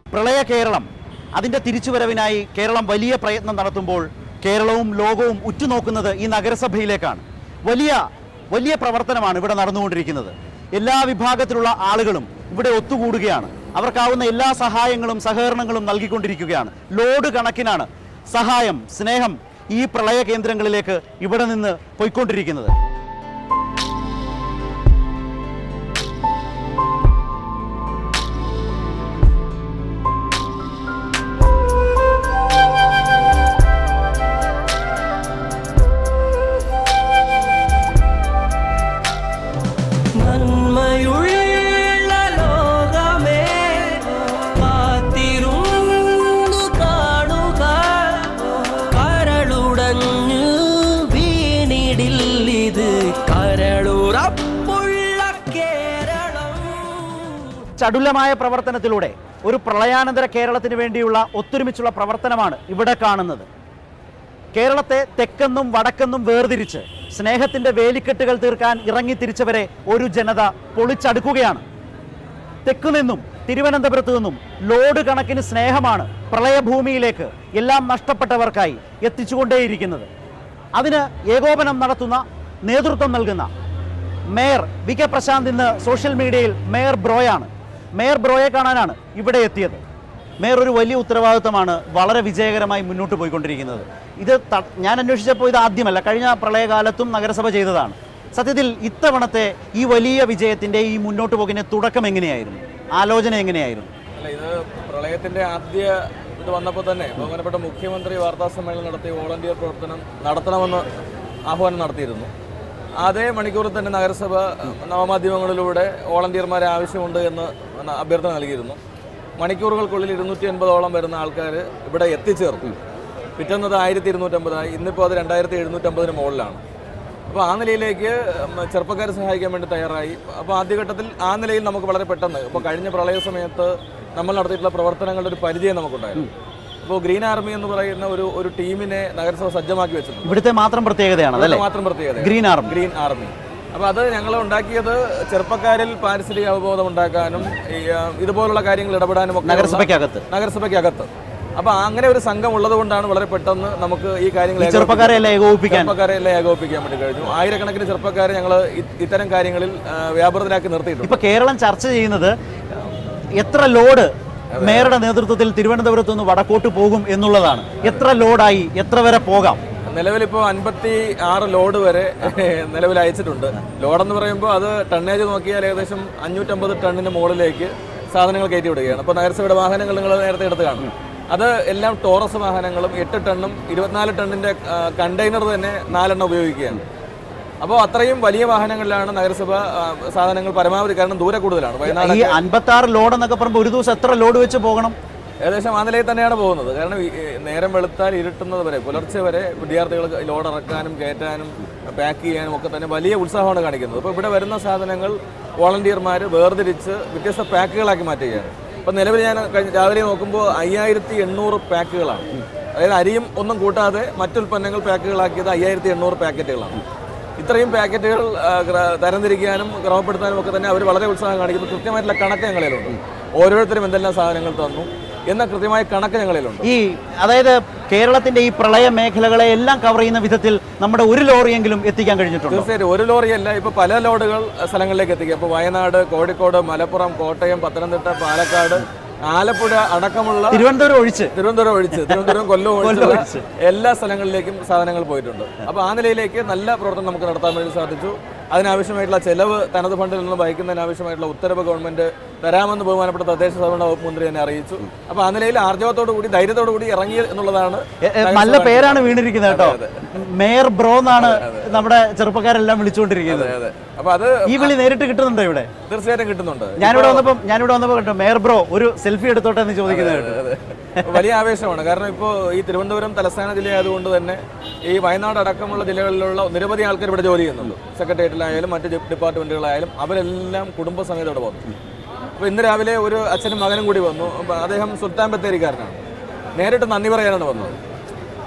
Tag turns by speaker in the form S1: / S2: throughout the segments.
S1: പ്രളയ കേരളം അതിൻ്റെ തിരിച്ചുവരവിനായി കേരളം വലിയ പ്രയത്നം നടത്തുമ്പോൾ കേരളവും ലോകവും ഉറ്റുനോക്കുന്നത് ഈ നഗരസഭയിലേക്കാണ് വലിയ വലിയ പ്രവർത്തനമാണ് ഇവിടെ നടന്നുകൊണ്ടിരിക്കുന്നത് എല്ലാ വിഭാഗത്തിലുള്ള ആളുകളും ഇവിടെ ഒത്തുകൂടുകയാണ് അവർക്കാവുന്ന എല്ലാ സഹായങ്ങളും സഹകരണങ്ങളും നൽകിക്കൊണ്ടിരിക്കുകയാണ് ലോഡ് കണക്കിനാണ് സഹായം സ്നേഹം ഈ പ്രളയ കേന്ദ്രങ്ങളിലേക്ക് ഇവിടെ നിന്ന് പോയിക്കൊണ്ടിരിക്കുന്നത്
S2: നന്മയുള്ള ലോകമേ കാത്തിരുന്നു കാണുക കരളുടഞ്ഞു വീണിടില്ലിത് കരളുറപ്പുള്ള കേരളം
S1: ചടുലമായ പ്രവർത്തനത്തിലൂടെ ഒരു പ്രളയാനന്തര കേരളത്തിന് വേണ്ടിയുള്ള ഒത്തൊരുമിച്ചുള്ള പ്രവർത്തനമാണ് ഇവിടെ കാണുന്നത് കേരളത്തെ തെക്കെന്നും വടക്കെന്നും വേർതിരിച്ച് സ്നേഹത്തിന്റെ വേലിക്കെട്ടുകൾ തീർക്കാൻ ഇറങ്ങിത്തിരിച്ചവരെ ഒരു ജനത പൊളിച്ചടുക്കുകയാണ് തെക്കുനിന്നും തിരുവനന്തപുരത്തു നിന്നും ലോഡ് കണക്കിന് സ്നേഹമാണ് പ്രളയഭൂമിയിലേക്ക് എല്ലാം നഷ്ടപ്പെട്ടവർക്കായി എത്തിച്ചുകൊണ്ടേയിരിക്കുന്നത് അതിന് ഏകോപനം നടത്തുന്ന നേതൃത്വം നൽകുന്ന മേയർ വി കെ പ്രശാന്ത് ഇന്ന് സോഷ്യൽ മീഡിയയിൽ മേയർ ബ്രോയാണ് മേയർ ബ്രോയെ കാണാനാണ് ഇവിടെ എത്തിയത് മേയർ ഒരു വലിയ ഉത്തരവാദിത്തമാണ് വളരെ വിജയകരമായി മുന്നോട്ട് പോയിക്കൊണ്ടിരിക്കുന്നത് ഇത് ത- ഞാൻ അന്വേഷിച്ചപ്പോൾ ഇത് ആദ്യമല്ല കഴിഞ്ഞ പ്രളയകാലത്തും നഗരസഭ ചെയ്തതാണ് സത്യത്തിൽ ഇത്തവണത്തെ ഈ വലിയ വിജയത്തിന്റെ ഈ മുന്നോട്ട് പോകിന്റെ തുടക്കം എങ്ങനെയായിരുന്നു ആലോചന എങ്ങനെയായിരുന്നു
S3: അല്ല ഇത് പ്രളയത്തിന്റെ ആദ്യ ഇത് വന്നപ്പോൾ തന്നെ ബഹുമാനപ്പെട്ട മുഖ്യമന്ത്രി വാർത്താ സമ്മേളനം നടത്തി വോളണ്ടിയർ പ്രവർത്തനം നടത്തണമെന്ന് ആഹ്വാനം നടത്തിയിരുന്നു അതേ മണിക്കൂറിൽ തന്നെ നഗരസഭ നവമാധ്യമങ്ങളിലൂടെ വോളണ്ടിയർമാരെ ആവശ്യമുണ്ട് എന്ന് അഭ്യർത്ഥന നൽകിയിരുന്നു മണിക്കൂറുകൾക്കുള്ളിൽ ഇരുന്നൂറ്റി അൻപതോളം വരുന്ന ആൾക്കാർ ഇവിടെ എത്തിച്ചേർന്നു പിറ്റന്നത് ആയിരത്തി ഇരുന്നൂറ്റമ്പതായി ഇന്നിപ്പോൾ അത് രണ്ടായിരത്തി എഴുന്നൂറ്റമ്പതിന് മുകളിലാണ് അപ്പോൾ ആ നിലയിലേക്ക് ഉം, ചെറുപ്പക്കാരെ സഹായിക്കാൻ വേണ്ടി തയ്യാറായി അപ്പോൾ ആദ്യഘട്ടത്തിൽ ആ നിലയിൽ നമുക്ക് വളരെ പെട്ടെന്ന് ഇപ്പോൾ കഴിഞ്ഞ പ്രളയ സമയത്ത് നമ്മൾ നടത്തിയിട്ടുള്ള പ്രവർത്തനങ്ങളുടെ ഒരു പരിചയം നമുക്കുണ്ടായിരുന്നു അപ്പോൾ ഗ്രീൻ ആർമി എന്ന് പറയുന്ന ഒരു ഒരു ടീമിനെ നഗരസഭ സജ്ജമാക്കി വെച്ചിട്ടുണ്ട്
S1: ഇവിടുത്തെ മാത്രം പ്രത്യേകതയാണ് അതല്ലേ
S3: ഇവിടുത്തെ മാത്രം പ്രത്യേകത
S1: ഗ്രീൻ ആർമി
S3: ഗ്രീൻ ആർമി അപ്പോൾ അത് ഞങ്ങൾ ഉണ്ടാക്കിയത് ചെറുപ്പക്കാരിൽ പാരിസ്ഥിതിക അവബോധം ഉണ്ടാക്കാനും ഈ ആ, ഇതുപോലുള്ള കാര്യങ്ങൾ ഇടപെടാനും ഒക്കെ ഉള്ള-
S1: നഗരസഭയ്ക്കകത്ത്
S3: നഗരസഭയ്ക്കകത്ത് അപ്പോൾ അങ്ങനെ ഒരു സംഘം ഉള്ളത് കൊണ്ടാണ് വളരെ പെട്ടെന്ന് നമുക്ക് ഈ കാര്യങ്ങൾ
S1: ഈ ചെറുപ്പക്കാരെ എല്ലാം ഏകോപിപ്പിക്കാൻ
S3: ചെറുപ്പക്കാരെ എല്ലാം ഏകോപിപ്പിക്കാൻ വേണ്ടി കഴിഞ്ഞു ആയിരക്കണക്കിന് ചെറുപ്പക്കാരെ ഞങ്ങൾ ഇത്തരം കാര്യങ്ങളിൽ ആ, വ്യാപൃതരാക്കി നിർത്തിയിട്ടുണ്ട്
S1: ഇപ്പൊ കേരളം ചർച്ച ചെയ്യുന്നത് എത്ര ലോഡ് മേയറുടെ നേതൃത്വത്തിൽ തിരുവനന്തപുരത്ത് നിന്ന് വടക്കോട്ട് പോകും എന്നുള്ളതാണ് എത്ര ലോഡായി എത്ര വരെ പോകാം
S3: നിലവിലിപ്പോൾ അൻപത്തി ആറ് ലോഡ് വരെ നിലവിൽ അയച്ചിട്ടുണ്ട് ലോഡെന്ന് പറയുമ്പോൾ അത് ടണ്ണേജ് നോക്കിയാൽ ഏകദേശം അഞ്ഞൂറ്റമ്പത് ടണ്ണിന് മുകളിലേക്ക് സാധനങ്ങൾ കയറ്റി വിടുകയാണ് അപ്പോൾ നഗരസഭയുടെ വാഹനങ്ങൾ നിങ്ങൾ നേരത്തെ എടുത്ത് കാണും അത് എല്ലാം ടോറസ് വാഹനങ്ങളും എട്ട് ടണ്ണും ഇരുപത്തിനാല് ടണ്ണിന്റെ കണ്ടെയ്നർ തന്നെ നാലെണ്ണം ഉപയോഗിക്കുകയാണ് അപ്പോൾ അത്രയും വലിയ വാഹനങ്ങളിലാണ് നഗരസഭ ആ, സാധനങ്ങൾ പരമാവധി കാരണം ദൂരെ കൂടുതലാണ് വയനാട്
S1: ഈ അൻപത്തി ആറ് ലോഡ് എന്നൊക്കെ പറയുമ്പോൾ ഒരു ദിവസം എത്ര ലോഡ് വെച്ച് പോകണം
S3: ഏകദേശം ആ നിലയിൽ തന്നെയാണ് പോകുന്നത് കാരണം ഈ- ഈ നേരം വെളുത്താൽ ഇരുട്ടുന്നത് വരെ പുലർച്ചെ വരെ വിദ്യാർത്ഥികൾ ലോഡ് ഇറക്കാനും കയറ്റാനും പാക്ക് ചെയ്യാനും ഒക്കെ തന്നെ വലിയ ഉത്സാഹമാണ് കാണിക്കുന്നത് അപ്പോൾ ഇവിടെ വരുന്ന സാധനങ്ങൾ വോളണ്ടിയർമാർ വേർതിരിച്ച് വ്യത്യസ്ത പാക്കുകളാക്കി മാറ്റുകയാണ് അപ്പോൾ നിലവിൽ ഞാൻ കഴിഞ്ഞ രാവിലെ നോക്കുമ്പോൾ അയ്യായിരത്തി എണ്ണൂറ് പാക്കുകളാണ് അതായത് അരിയും ഒന്നും കൂട്ടാതെ മറ്റുൽപ്പന്നങ്ങൾ പാക്കുകളാക്കിയത് അയ്യായിരത്തി എണ്ണൂറ് പാക്കറ്റുകളാണ് ഇത്രയും പാക്കറ്റുകൾ ആ, ഗ്ര- തരംതിരിക്കാനും ക്രമപ്പെടുത്താനും ഒക്കെ തന്നെ അവർ വളരെ ഉത്സാഹം കാണിക്കുന്നു കൃത്യമായിട്ടുള്ള കണക്ക് ഞങ്ങളിലുണ്ട് ഓരോരുത്തരും എന്തെല്ലാം സാധനങ്ങൾ തന്നു എന്ന കൃത്യമായ കണക്ക് ഞങ്ങളിലുണ്ട്
S1: ഈ അതായത് കേരളത്തിന്റെ ഈ പ്രളയ മേഖലകളെ എല്ലാം കവർ ചെയ്യുന്ന വിധത്തിൽ നമ്മുടെ ഒരു ലോറിയെങ്കിലും എത്തിക്കാൻ കഴിഞ്ഞിട്ടുണ്ടോ
S3: തീർച്ചയായിട്ടും ഒരു ലോറിയല്ല ഇപ്പൊ പല ലോഡുകൾ സ്ഥലങ്ങളിലേക്ക് എത്തിക്കുക ഇപ്പൊ വയനാട് കോഴിക്കോട് മലപ്പുറം കോട്ടയം പത്തനംതിട്ട പാലക്കാട് ആലപ്പുഴ അടക്കമുള്ള
S1: തിരുവനന്തപുരം ഒഴിച്ച്
S3: തിരുവനന്തപുരം ഒഴിച്ച് തിരുവനന്തപുരം കൊല്ലം
S1: കൊല്ലം
S3: ഒഴിച്ചുള്ള
S1: ഒഴിച്ച്.
S3: എല്ലാ സ്ഥലങ്ങളിലേക്കും സാധനങ്ങൾ പോയിട്ടുണ്ട് അപ്പോൾ ആ നിലയിലേക്ക് നല്ല പ്രവർത്തനം നമുക്ക് നടത്താൻ വേണ്ടി സാധിച്ചു അതിനാവശ്യമായിട്ടുള്ള ചെലവ് തനത് ഫണ്ടിൽ നിന്ന് വഹിക്കുന്നതിനാവശ്യമായിട്ടുള്ള ഉത്തരവ് ഗവൺമെന്റ് തരാമെന്ന് ബഹുമാനപ്പെട്ട തദ്ദേശ സ്വയംഭരണ വകുപ്പ് മന്ത്രി തന്നെ അറിയിച്ചു അപ്പോൾ ആ നിലയിൽ ആർജവത്തോടു കൂടി ധൈര്യത്തോടു കൂടി ഇറങ്ങി എന്നുള്ളതാണ്
S1: എ- എ, നല്ല പേരാണ് വീണിരിക്കുന്നത് കേട്ടോ മേയർ ബ്രോ എന്നാണ് നമ്മുടെ ചെറുപ്പക്കാരെല്ലാം വിളിച്ചുകൊണ്ടിരിക്കുന്നത്
S3: അതെ അതെ അപ്പോൾ അത്
S1: ഈ വിളി നേരിട്ട് കിട്ടുന്നുണ്ടോ ഇവിടെ
S3: തീർച്ചയായിട്ടും കിട്ടുന്നുണ്ട്
S1: ഞാനിവിടെ വന്നപ്പോൾ ഞാനിവിടെ വന്നപ്പോൾ കേട്ടോ മേയർ ബ്രോ ഒരു സെൽഫി എടുത്തോട്ടെ എന്ന് ചോദിക്കുന്നത് കേട്ടോ
S3: അതെ. അപ്പൊ വലിയ ആവേശമാണ് കാരണം ഇപ്പോൾ ഈ തിരുവനന്തപുരം തലസ്ഥാന ജില്ലയായതുകൊണ്ട് തന്നെ ഈ വയനാട് അടക്കമുള്ള ജില്ലകളിലുള്ള നിരവധി ആൾക്കാർ ഇവിടെ ജോലി ചെയ്യുന്നുണ്ട് സെക്രട്ടേറിയറ്റിലായാലും മറ്റ് ഡി- ഡിപ്പാർട്ട്മെന്റുകളായാലും അവരെല്ലാം കുടുംബസമേതം ഇവിടെ വന്നു അപ്പോൾ ഇന്ന് രാവിലെ ഒരു അച്ഛനും മകനും കൂടി വന്നു അപ്പോൾ അദ്ദേഹം സുൽത്താൻ ബത്തേരിക്കാരനാണ് നേരിട്ട് നന്ദി പറയാനാണ് വന്നത്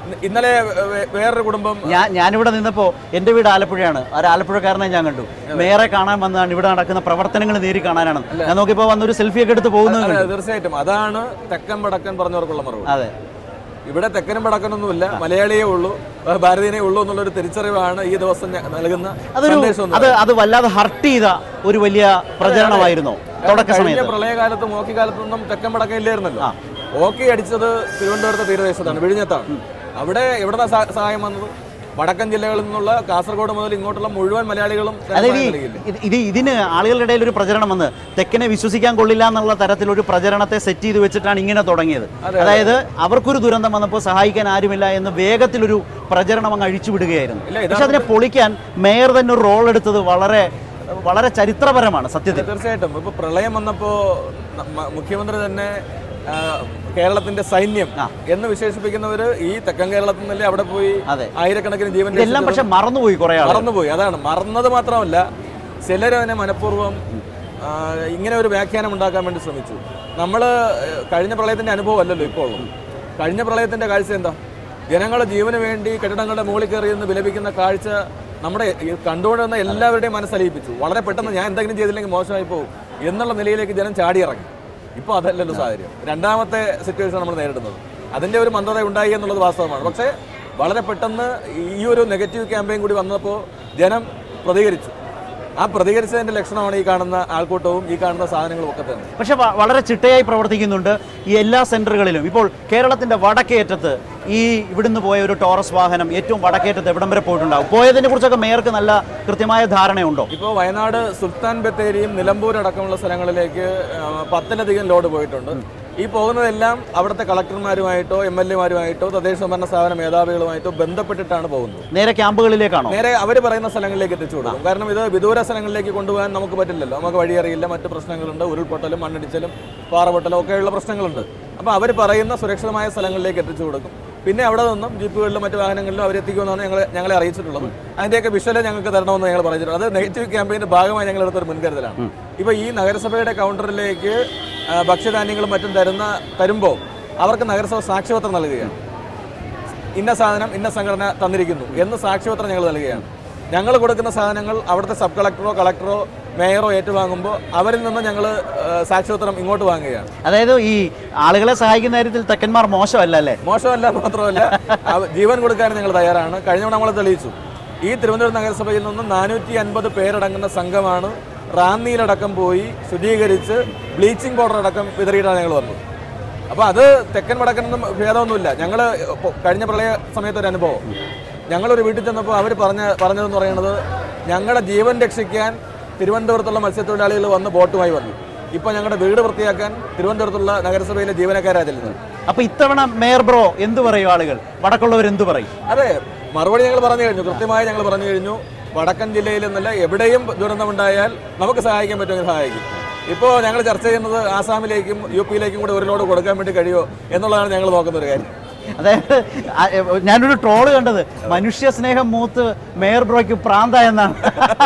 S3: ഇന്ന- ഇന്നലെ വേ- വേറൊരു കുടുംബം
S1: ഞാൻ ഞാനിവിടെ നിന്നപ്പോൾ എൻ്റെ വീട് ആലപ്പുഴയാണ് ഒരു ആലപ്പുഴക്കാരനെ ഞാൻ കണ്ടു മേയറെ കാണാൻ വന്നതാണ് ഇവിടെ നടക്കുന്ന പ്രവർത്തനങ്ങൾ നേരി കാണാനാണ് ഞാൻ നോക്കിയപ്പോൾ വന്നൊരു സെൽഫിയൊക്കെ എടുത്ത് പോകുന്നത്
S3: അതെ,
S1: കണ്ടു.
S3: തീർച്ചയായിട്ടും അതാണ് തെക്കൻ വടക്കൻ പറഞ്ഞവർക്കുള്ള മറുപടി
S1: അതെ
S3: ഇവിടെ തെക്കനും വടക്കനൊന്നുമില്ല മലയാളിയേ ഉള്ളൂ ആ, ഭാരതീയനേ ഉള്ളൂ എന്നുള്ളൊരു തിരിച്ചറിവാണ് ഈ ദിവസം ഞ- നൽകുന്ന
S1: അതൊരു
S3: സന്ദേശം എന്ന്
S1: അത് അത് വല്ലാതെ ഹർട്ട് ചെയ്ത ഒരു വലിയ പ്രചരണമായിരുന്നോ തുടക്ക
S3: കഴിഞ്ഞ
S1: സമയത്ത്
S3: പ്രളയകാലത്തും ഓക്കി കാലത്തൊന്നും തെക്കൻ വടക്കൻ ഇല്ലായിരുന്നല്ലോ ഓക്കി അടിച്ചത് തിരുവനന്തപുരത്തെ തീരദേശത്താണ് വിഴിഞ്ഞത്താണ് അവിടെ എവിടെ സഹായം വന്നത് വടക്കൻ ജില്ലകളിൽ നിന്നുള്ള കാസർഗോഡ് മുതൽ ഇങ്ങോട്ടുള്ള മുഴുവൻ മലയാളികളും
S1: അതായത്
S3: ധനസഹായം
S1: ഈ
S3: നൽകിയില്ലേ?
S1: ഇത് ഇത് ഇതിന് ആളുകളുടെ ഇടയിൽ ഒരു പ്രചരണം വന്ന് തെക്കനെ വിശ്വസിക്കാൻ കൊള്ളില്ല എന്നുള്ള തരത്തിൽ ഒരു പ്രചരണത്തെ സെറ്റ് ചെയ്ത് വെച്ചിട്ടാണ് ഇങ്ങനെ തുടങ്ങിയത് അതായത് അവർക്കൊരു ദുരന്തം വന്നപ്പോൾ സഹായിക്കാൻ ആരുമില്ല എന്ന് വേഗത്തിലൊരു പ്രചരണം അങ്ങ് അഴിച്ചുവിടുകയായിരുന്നു
S3: ഇല്ല,
S1: പക്ഷെ അതിനെ പൊളിക്കാൻ മേയർ തന്നെ ഒരു റോൾ എടുത്തത് വളരെ വളരെ ചരിത്രപരമാണ് സത്യത്തിൽ
S3: തീർച്ചയായിട്ടും ഇപ്പൊ പ്രളയം വന്നപ്പോ നമ്മ- മുഖ്യമന്ത്രി തന്നെ ആ, കേരളത്തിന്റെ സൈന്യം എന്ന് വിശേഷിപ്പിക്കുന്നവര് ഈ തെക്കൻ കേരളത്തിൽ നിന്നല്ലേ അവിടെ പോയി
S1: അതെ.
S3: ആയിരക്കണക്കിന് ജീവൻ
S1: ഇതെല്ലാം പക്ഷെ മറന്നുപോയി കുറെ ആൾ
S3: മറന്നുപോയി അതാണ് മറന്നത് മാത്രമല്ല ചിലർ അതിനെ മനഃപൂർവ്വം ആ, ഇങ്ങനെ ഒരു വ്യാഖ്യാനം ഉണ്ടാക്കാൻ വേണ്ടി ശ്രമിച്ചു നമ്മൾ കഴിഞ്ഞ പ്രളയത്തിന്റെ അനുഭവം അല്ലല്ലോ ഇപ്പോൾ ഉള്ളത് കഴിഞ്ഞ പ്രളയത്തിന്റെ കാഴ്ച എന്താ ജനങ്ങളുടെ ജീവന് വേണ്ടി കെട്ടിടങ്ങളുടെ മുകളിൽ കയറി നിന്ന് വിലപിക്കുന്ന കാഴ്ച നമ്മുടെ ഈ കണ്ടുകൊണ്ടിരുന്ന എല്ലാവരുടെയും മനസ്സലിയിപ്പിച്ചു വളരെ പെട്ടെന്ന് ഞാൻ എന്തെങ്കിലും ചെയ്തില്ലെങ്കിൽ മോശമായി പോകും എന്നുള്ള നിലയിലേക്ക് ജനം ചാടിയിറങ്ങി ഇപ്പോൾ അതല്ലല്ലോ സാഹചര്യം രണ്ടാമത്തെ സിറ്റുവേഷൻ നമ്മൾ നേരിടുന്നത് അതിന്റെ ഒരു മന്ദത ഉണ്ടായി എന്നുള്ളത് വാസ്തവമാണ് പക്ഷേ വളരെ പെട്ടെന്ന് ഈ ഒരു നെഗറ്റീവ് ക്യാമ്പയിൻ കൂടി വന്നപ്പോൾ ജനം പ്രതികരിച്ചു ആ പ്രതികരിച്ചതിന്റെ ലക്ഷണമാണ് ഈ കാണുന്ന ആൾക്കൂട്ടവും ഈ കാണുന്ന സാധനങ്ങളും ഒക്കെ തന്നെ
S1: പക്ഷെ വ- വളരെ ചിട്ടയായി പ്രവർത്തിക്കുന്നുണ്ട് ഈ എല്ലാ സെന്ററുകളിലും ഇപ്പോൾ കേരളത്തിന്റെ വടക്കേറ്റത്ത് ഈ ഇവിടുന്ന് പോയ ഒരു ടോറസ് വാഹനം ഏറ്റവും വടക്കേറ്റത്ത് എവിടം വരെ പോയിട്ടുണ്ടാവും പോയതിനെ കുറിച്ചൊക്കെ മേയർക്ക് നല്ല കൃത്യമായ ധാരണയുണ്ടോ
S3: ഇപ്പോൾ വയനാട് സുൽത്താൻ ബത്തേരിയും നിലമ്പൂർ അടക്കമുള്ള സ്ഥലങ്ങളിലേക്ക് ആ, പത്തിലധികം ലോഡ് പോയിട്ടുണ്ട് ഈ പോകുന്നതെല്ലാം അവിടുത്തെ കളക്ടർമാരുമായിട്ടോ എം എൽ എമാരുമായിട്ടോ തദ്ദേശ സ്വയംഭരണ സ്ഥാപന മേധാവികളുമായിട്ടോ ബന്ധപ്പെട്ടിട്ടാണ് പോകുന്നത്
S1: നേരെ ക്യാമ്പുകളിലേക്കാണോ
S3: നേരെ അവർ പറയുന്ന സ്ഥലങ്ങളിലേക്ക് എത്തിച്ചു കൊടുക്കും കാരണം ഇത് വിദൂര സ്ഥലങ്ങളിലേക്ക് കൊണ്ടുപോകാൻ നമുക്ക് പറ്റില്ലല്ലോ നമുക്ക് വഴിയറിയില്ല മറ്റ് പ്രശ്നങ്ങളുണ്ട് ഉരുൾപൊട്ടലും മണ്ണിടിച്ചലും പാറപൊട്ടലും ഒക്കെയുള്ള പ്രശ്നങ്ങളുണ്ട് അപ്പോൾ അവർ പറയുന്ന സുരക്ഷിതമായ സ്ഥലങ്ങളിലേക്ക് എത്തിച്ചു കൊടുക്കും പിന്നെ അവിടെ നിന്നും ജീപ്പുകളിലും മറ്റു വാഹനങ്ങളിലും അവരെത്തിക്കുമെന്നാണ് ഞങ്ങൾ ഞങ്ങളെ അറിയിച്ചിട്ടുള്ളത് അതിൻ്റെയൊക്കെ വിഷ്വല് ഞങ്ങൾക്ക് തരണമെന്ന് ഞങ്ങൾ പറഞ്ഞിട്ടുണ്ട് അത് നെഗറ്റീവ് ക്യാമ്പയിൻ്റെ ഭാഗമായി ഞങ്ങൾ എടുത്തൊരു മുൻകരുതലാണ് ഇപ്പോൾ ഈ നഗരസഭയുടെ കൗണ്ടറിലേക്ക് ആ, ഭക്ഷ്യധാന്യങ്ങളും മറ്റും തരുന്ന തരുമ്പോൾ അവർക്ക് നഗരസഭ സാക്ഷ്യപത്രം നൽകുകയാണ് ഇന്ന സാധനം ഇന്ന സംഘടന തന്നിരിക്കുന്നു എന്ന് സാക്ഷ്യപത്രം ഞങ്ങൾ നൽകുകയാണ് ഞങ്ങൾ കൊടുക്കുന്ന സാധനങ്ങൾ അവിടുത്തെ സബ് കളക്ടറോ കളക്ടറോ മേയറോ ഏറ്റുവാങ്ങുമ്പോൾ അവരിൽ നിന്ന് ഞങ്ങൾ സാക്ഷ്യപത്രം ഇങ്ങോട്ട് വാങ്ങുകയാണ്
S1: അതായത് ഈ ആളുകളെ സഹായിക്കുന്ന കാര്യത്തിൽ തെക്കന്മാർ മോശമല്ല അല്ലേ
S3: മോശമല്ല മാത്രമല്ല അവ- ജീവൻ കൊടുക്കാൻ ഞങ്ങൾ തയ്യാറാണ് കഴിഞ്ഞ തവണ നമ്മൾ തെളിയിച്ചു ഈ തിരുവനന്തപുരം നഗരസഭയിൽ നിന്ന് നാനൂറ്റി അൻപത് പേരടങ്ങുന്ന സംഘമാണ് റാന്നിയിലടക്കം പോയി ശുചീകരിച്ച് ബ്ലീച്ചിങ് പൗഡർ അടക്കം വിതറിയിട്ടാണ് ഞങ്ങൾ വന്നത് അപ്പോൾ അത് തെക്കൻ വടക്കനൊന്നും ഭേദമൊന്നുമില്ല ഞങ്ങൾ കഴിഞ്ഞ പ്രളയ സമയത്ത് ഒരു അനുഭവം ഞങ്ങളൊരു വീട്ടിൽ ചെന്നപ്പോൾ അവർ പറഞ്ഞ പറഞ്ഞതെന്ന് പറയുന്നത് ഞങ്ങളുടെ ജീവൻ രക്ഷിക്കാൻ തിരുവനന്തപുരത്തുള്ള മത്സ്യത്തൊഴിലാളികൾ വന്ന് ബോട്ടുമായി വന്നു ഇപ്പോൾ ഞങ്ങളുടെ വീട് വൃത്തിയാക്കാൻ തിരുവനന്തപുരത്തുള്ള നഗരസഭയിലെ ജീവനക്കാരാണ് ചെല്ലുന്നത്
S1: അപ്പൊ ഇത്തവണ മേയർ ബ്രോ എന്ത് പറയും ആളുകൾ വടക്കുള്ളവർ എന്ത് പറയും
S3: അതെ മറുപടി ഞങ്ങൾ പറഞ്ഞു കഴിഞ്ഞു കൃത്യമായി ഞങ്ങൾ പറഞ്ഞു കഴിഞ്ഞു വടക്കൻ ജില്ലയിൽ നിന്നല്ല എവിടെയും ദുരന്തമുണ്ടായാൽ നമുക്ക് സഹായിക്കാൻ പറ്റുമെങ്കിൽ സഹായിക്കും ഇപ്പോൾ ഞങ്ങൾ ചർച്ച ചെയ്യുന്നത് ആസാമിലേക്കും യു പിയിലേക്കും കൂടെ ഒരു ലോഡ് കൊടുക്കാൻ വേണ്ടി കഴിയുമോ എന്നുള്ളതാണ് ഞങ്ങൾ നോക്കുന്ന ഒരു കാര്യം
S1: അതായത് ആ, എ, ഞാനൊരു ട്രോള് കണ്ടത് മനുഷ്യ സ്നേഹം മൂത്ത് മേയർ ബ്രോയ്ക്ക് പ്രാന്ത എന്നാണ്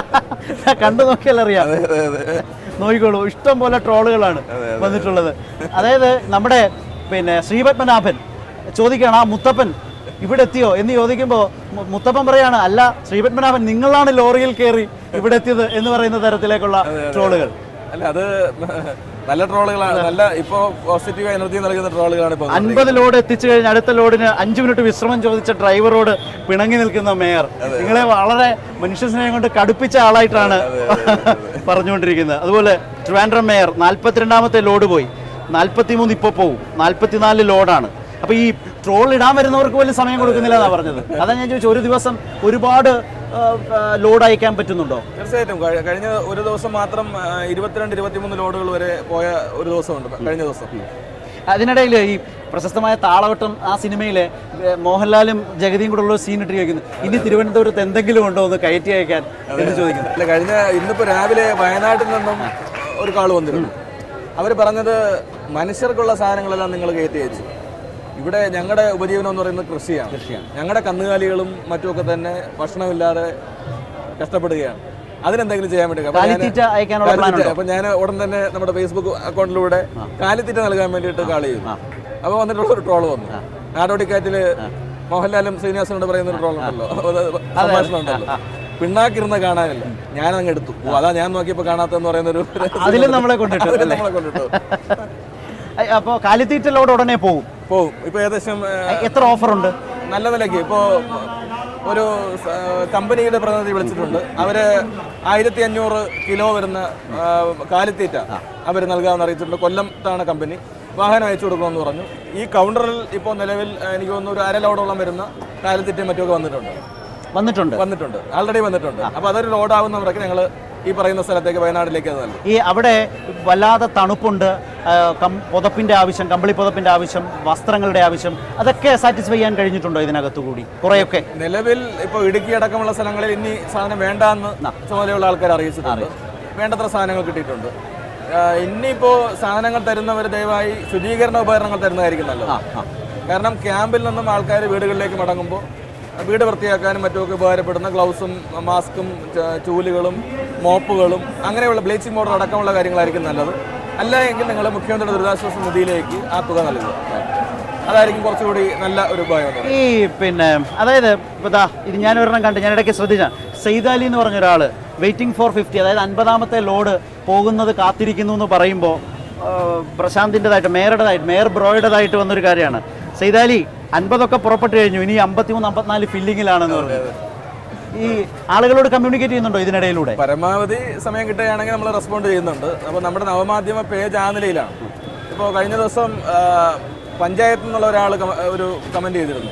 S1: കണ്ടു നോക്കിയാൽ അറിയാം നോക്കിക്കോളൂ ഇഷ്ടം പോലെ ട്രോളുകളാണ് വന്നിട്ടുള്ളത് അതായത് നമ്മുടെ പിന്നെ ശ്രീപത്മനാഭൻ ചോദിക്കുകയാണ് ആ മുത്തപ്പൻ ഇവിടെ എത്തിയോ എന്ന് ചോദിക്കുമ്പോൾ മു- മുത്തപ്പൻ പറയാണ് അല്ല ശ്രീപത്മനാഭൻ നിങ്ങളാണ് ലോറിയിൽ കയറി ഇവിടെ എത്തിയത് എന്ന് പറയുന്ന തരത്തിലേക്കുള്ള ട്രോളുകൾ
S3: അല്ല അത് നല്ല ട്രോളുകളാണ് നല്ല ഇപ്പോൾ പോസിറ്റീവ് എനർജി നൽകുന്ന ട്രോളുകളാണ് ഇപ്പോൾ
S1: അൻപത് ലോഡ് എത്തിച്ചു കഴിഞ്ഞ് അടുത്ത ലോഡിന് അഞ്ചു മിനിറ്റ് വിശ്രമം ചോദിച്ച ഡ്രൈവറോട് പിണങ്ങി നിൽക്കുന്ന മേയർ നിങ്ങളെ വളരെ മനുഷ്യസ്നേഹം കൊണ്ട് കടുപ്പിച്ച ആളായിട്ടാണ് പറഞ്ഞുകൊണ്ടിരിക്കുന്നത് അതുപോലെ ട്രിവാൻഡ്രം മേയർ നാൽപ്പത്തിരണ്ടാമത്തെ ലോഡ് പോയി നാൽപ്പത്തിമൂന്ന് ഇപ്പോൾ പോവും നാൽപ്പത്തിനാല് ലോഡാണ് അപ്പൊ ഈ ട്രോൾ ഇടാൻ വരുന്നവർക്ക് പോലും സമയം കൊടുക്കുന്നില്ല എന്നാ പറഞ്ഞത് അതാ ഞാൻ ചോദിച്ചു ഒരു ദിവസം ഒരുപാട് ആ, ആ, ലോഡ് അയക്കാൻ പറ്റുന്നുണ്ടോ
S3: തീർച്ചയായിട്ടും കഴി- കഴിഞ്ഞ ഒരു ദിവസം മാത്രം ആ, ഇരുപത്തിരണ്ട് ഇരുപത്തിമൂന്ന് ലോഡുകൾ വരെ പോയ ഒരു ദിവസമുണ്ട് കഴിഞ്ഞ ദിവസം
S1: അതിനിടയിൽ ഈ പ്രശസ്തമായ താളവട്ടം ആ സിനിമയിലെ ഏ, മോഹൻലാലും ജഗതിയും കൂടെ ഉള്ള ഒരു സീൻ ഇട്ട് ചോദിക്കുന്നു ഇനി തിരുവനന്തപുരത്ത് എന്തെങ്കിലും ഉണ്ടോ എന്ന് കയറ്റി അയക്കാൻ എന്ന് ചോദിക്കുന്നു
S3: അല്ല കഴിഞ്ഞ ഇന്നിപ്പോ രാവിലെ വയനാട്ടിൽ നിന്നും ഒരു കാൾ വന്നിരുന്നു അവർ പറഞ്ഞത് മനുഷ്യർക്കുള്ള സാധനങ്ങളെല്ലാം നിങ്ങൾ കയറ്റി അയച്ചു ഇവിടെ ഞങ്ങളുടെ ഉപജീവനം എന്ന് പറയുന്നത് കൃഷിയാണ് കൃഷിയാണ് ഞങ്ങളുടെ കന്നുകാലികളും മറ്റുമൊക്കെ തന്നെ ഭക്ഷണമില്ലാതെ കഷ്ടപ്പെടുകയാണ് അതിനെന്തെങ്കിലും ചെയ്യാൻ വേണ്ടി അപ്പൊ ഞാന്
S1: കാലിത്തീറ്റ അയക്കാനുള്ള പ്ലാൻ
S3: കാലിത്തീറ്റ.
S1: ഉണ്ടോ
S3: അപ്പൊ ഞാൻ ഉടൻ തന്നെ നമ്മുടെ ഫേസ്ബുക്ക് അക്കൗണ്ടിലൂടെ കാലിത്തീറ്റ നൽകാൻ വേണ്ടിയിട്ട് കാൾ ചെയ്തു അപ്പൊ വന്നിട്ടുള്ള ഒരു ട്രോള് വന്നു നാടോടിക്കാറ്റില് മോഹൻലാലും ശ്രീനിവാസനോട് പറയുന്ന ഒരു ട്രോൾ ഉണ്ടല്ലോ അത് സംഭാഷണം ഉണ്ടല്ലോ പിണ്ണാക്കിരുന്ന് കാണാനില്ല ഞാൻ അങ്ങ് എടുത്തു ഓ, അതാ ഞാൻ നോക്കിയപ്പോ കാണാത്തെന്ന് പറയുന്ന ഒരു
S1: അതിലും നമ്മളെ കൊണ്ടിട്ടു
S3: അതിലും
S1: അല്ലേ?
S3: നമ്മളെ കൊണ്ടിട്ടു
S1: അപ്പോൾ കാലിത്തീറ്റലോട് ഉടനെ പോവും
S3: പോവും ഇപ്പൊ ഏകദേശം ഏ,
S1: എത്ര ഓഫർ ഉണ്ട്
S3: നല്ല വിലയ്ക്ക് ഇപ്പോൾ ഒരു സ- കമ്പനിയുടെ പ്രതിനിധി വിളിച്ചിട്ടുണ്ട് അവര് ആയിരത്തി അഞ്ഞൂറ് കിലോ വരുന്ന ആ, കാലിത്തീറ്റ അവർ നൽകാമെന്ന് അറിയിച്ചിട്ടുണ്ട് കൊല്ലത്താണ് കമ്പനി വാഹനം അയച്ചു കൊടുക്കണമെന്ന് പറഞ്ഞു ഈ കൗണ്ടറിൽ ഇപ്പോൾ നിലവിൽ ആ, എനിക്ക് തോന്നുന്നു ഒരു അര ലോഡോളം വരുന്ന കാലിത്തീറ്റയും മറ്റുമൊക്കെ വന്നിട്ടുണ്ട്
S1: വന്നിട്ടുണ്ട്
S3: വന്നിട്ടുണ്ട് ആൾറെഡി വന്നിട്ടുണ്ട് അപ്പോൾ അതൊരു ലോഡ് ആവുന്നവരൊക്കെ ഞങ്ങൾ ഈ പറയുന്ന സ്ഥലത്തേക്ക് വയനാട്ടിലേക്ക് അത് നൽകും
S1: ഈ അവിടെ വല്ലാതെ തണുപ്പുണ്ട് ആ, കം- പുതപ്പിന്റെ ആവശ്യം കമ്പിളി പുതപ്പിന്റെ ആവശ്യം വസ്ത്രങ്ങളുടെ ആവശ്യം അതൊക്കെ സാറ്റിസ്ഫൈ ചെയ്യാൻ കഴിഞ്ഞിട്ടുണ്ടോ ഇതിനകത്തു കൂടി കുറേയൊക്കെ
S3: നിലവിൽ ഇപ്പോൾ ഇടുക്കി അടക്കമുള്ള സ്ഥലങ്ങളിൽ ഇനി സാധനം വേണ്ടാന്ന് ചുമതലയുള്ള ആൾക്കാർ അറിയിച്ചിട്ടുണ്ട് വേണ്ടത്ര സാധനങ്ങൾ കിട്ടിയിട്ടുണ്ട് ആ, ഇനിയിപ്പോൾ സാധനങ്ങൾ തരുന്നവർ ദയവായി ശുചീകരണ ഉപകരണങ്ങൾ തരുന്നതായിരിക്കും നല്ലത് കാരണം ക്യാമ്പിൽ നിന്നും ആൾക്കാർ വീടുകളിലേക്ക് മടങ്ങുമ്പോൾ വീട് വൃത്തിയാക്കാനും മറ്റുമൊക്കെ ഉപകാരപ്പെടുന്ന ഗ്ലൗസും മാസ്കും ച- ചൂലുകളും മോപ്പുകളും അങ്ങനെയുള്ള ബ്ലീച്ചിങ് പൗഡർ അടക്കമുള്ള കാര്യങ്ങളായിരിക്കും നല്ലത് അല്ല എങ്കിൽ നിങ്ങൾ മുഖ്യമന്ത്രിയുടെ ദുരിതാശ്വാസ നിധിയിലേക്ക് ആ തുക നൽകുക അതായിരിക്കും കുറച്ചുകൂടി നല്ല ഒരു ഉപായം എന്ന്
S1: ഈ പിന്നെ അതായത് ഇപ്പൊ ദാ ഇത് ഞാൻ ഒരെണ്ണം കണ്ടു ഞാൻ ഇടയ്ക്ക് ശ്രദ്ധിച്ച സെയ്താലി എന്ന് പറഞ്ഞ ഒരാൾ വെയിറ്റിംഗ് ഫോർ ഫിഫ്റ്റി അതായത് അൻപതാമത്തെ ലോഡ് പോകുന്നത് കാത്തിരിക്കുന്നു എന്ന് പറയുമ്പോൾ പ്രശാന്തിൻ്റെതായിട്ട് മേയറുടേതായിട്ട് മേയർ ബ്രോയുടേതായിട്ട് വന്നൊരു കാര്യമാണ് സെയ്താലി അൻപതൊക്കെ പുറപ്പെട്ടു കഴിഞ്ഞു ഇനി അമ്പത്തിമൂന്ന് അമ്പത്തിനാല് ഫില്ലിങ്ങിലാണെന്ന് പറഞ്ഞു ഈ ആളുകളോട് കമ്മ്യൂണിക്കേറ്റ് ചെയ്യുന്നുണ്ടോ ഇതിനിടയിലൂടെ
S3: പരമാവധി സമയം കിട്ടുകയാണെങ്കിൽ നമ്മൾ റെസ്പോണ്ട് ചെയ്യുന്നുണ്ട് അപ്പോൾ നമ്മുടെ നവമാധ്യമ പേജ് ആ നിലയിലാണ് ഇപ്പോൾ കഴിഞ്ഞ ദിവസം ആ, പഞ്ചായത്തിൽ നിന്നുള്ള ഒരാൾ ഒരു കമൻറ്റ് ചെയ്തിരുന്നു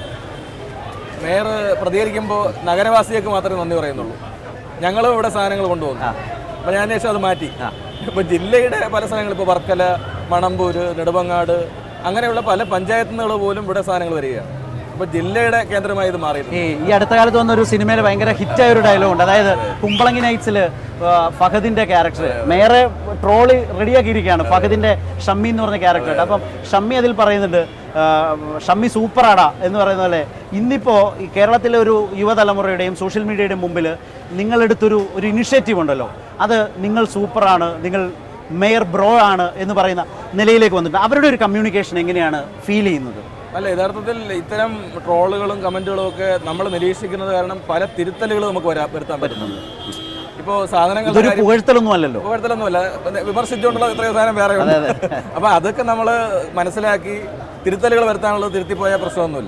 S3: മേയർ പ്രതികരിക്കുമ്പോൾ നഗരവാസികൾക്ക് മാത്രമേ നന്ദി പറയുന്നുള്ളൂ ഞങ്ങളും ഇവിടെ സാധനങ്ങൾ കൊണ്ടുവന്നു അപ്പോൾ ഞാൻ ശേഷം അത് മാറ്റി ഇപ്പോൾ ജില്ലയുടെ പല സ്ഥലങ്ങളും ഇപ്പോൾ വർക്കല മണമ്പൂര് നെടുമങ്ങാട് അങ്ങനെയുള്ള പല പഞ്ചായത്തുകൾ പോലും ഇവിടെ സാധനങ്ങൾ വരികയാണ് അപ്പോൾ ജില്ലയുടെ കേന്ദ്രമായി ഇത് മാറിയിട്ടുണ്ട്
S1: ഈ ഈ അടുത്ത കാലത്ത് വന്ന ഒരു സിനിമയിൽ ഭയങ്കര ഹിറ്റായ ഒരു ഡയലോഗ് ഉണ്ട് അതായത് കുമ്പളങ്ങി നൈറ്റ്സിൽ ഫഹദിന്റെ ക്യാരക്ടർ മേറെ ട്രോളി റെഡിയാക്കിയിരിക്കുകയാണ് ഫഹദിന്റെ ഷമ്മി എന്ന് പറഞ്ഞ ക്യാരക്ടർ അപ്പം ഷമ്മി അതിൽ പറയുന്നുണ്ട് ആ, ഷമ്മി സൂപ്പറാടാ എന്ന് പറയുന്ന പോലെ ഇന്നിപ്പോൾ ഈ കേരളത്തിലെ ഒരു യുവതലമുറയുടെയും സോഷ്യൽ മീഡിയയുടെയും മുമ്പിൽ നിങ്ങളെടുത്തൊരു ഒരു ഇനിഷ്യേറ്റീവ് ഉണ്ടല്ലോ അത് നിങ്ങൾ സൂപ്പറാണ് നിങ്ങൾ മേയർ ബ്രോ ആണ് എന്ന് പറയുന്ന നിലയിലേക്ക് വന്നിട്ടുണ്ട് അവരുടെ ഒരു കമ്മ്യൂണിക്കേഷൻ എങ്ങനെയാണ് ഫീൽ ചെയ്യുന്നത്
S3: അല്ല യഥാർത്ഥത്തിൽ ഇത്തരം ട്രോളുകളും കമന്റുകളും ഒക്കെ നമ്മൾ നിരീക്ഷിക്കുന്നത് കാരണം പല തിരുത്തലുകൾ നമുക്ക് വരാ വരുത്താൻ പറ്റുന്നുണ്ട് ഇപ്പോൾ സാധനങ്ങളുടെ
S1: ഇതൊരു
S3: കാര്യം
S1: പുകഴ്ത്തലൊന്നും അല്ലല്ലോ
S3: പുകഴ്ത്തലൊന്നുമല്ല പിന്നെ വിമർശിച്ചുകൊണ്ടുള്ള എത്രയോ സാധനം വേറെ ഉണ്ട് അപ്പൊ അതൊക്കെ നമ്മൾ മനസ്സിലാക്കി തിരുത്തലുകൾ വരുത്താനുള്ളത് തിരുത്തിപ്പോയ പ്രശ്നമൊന്നുമില്ല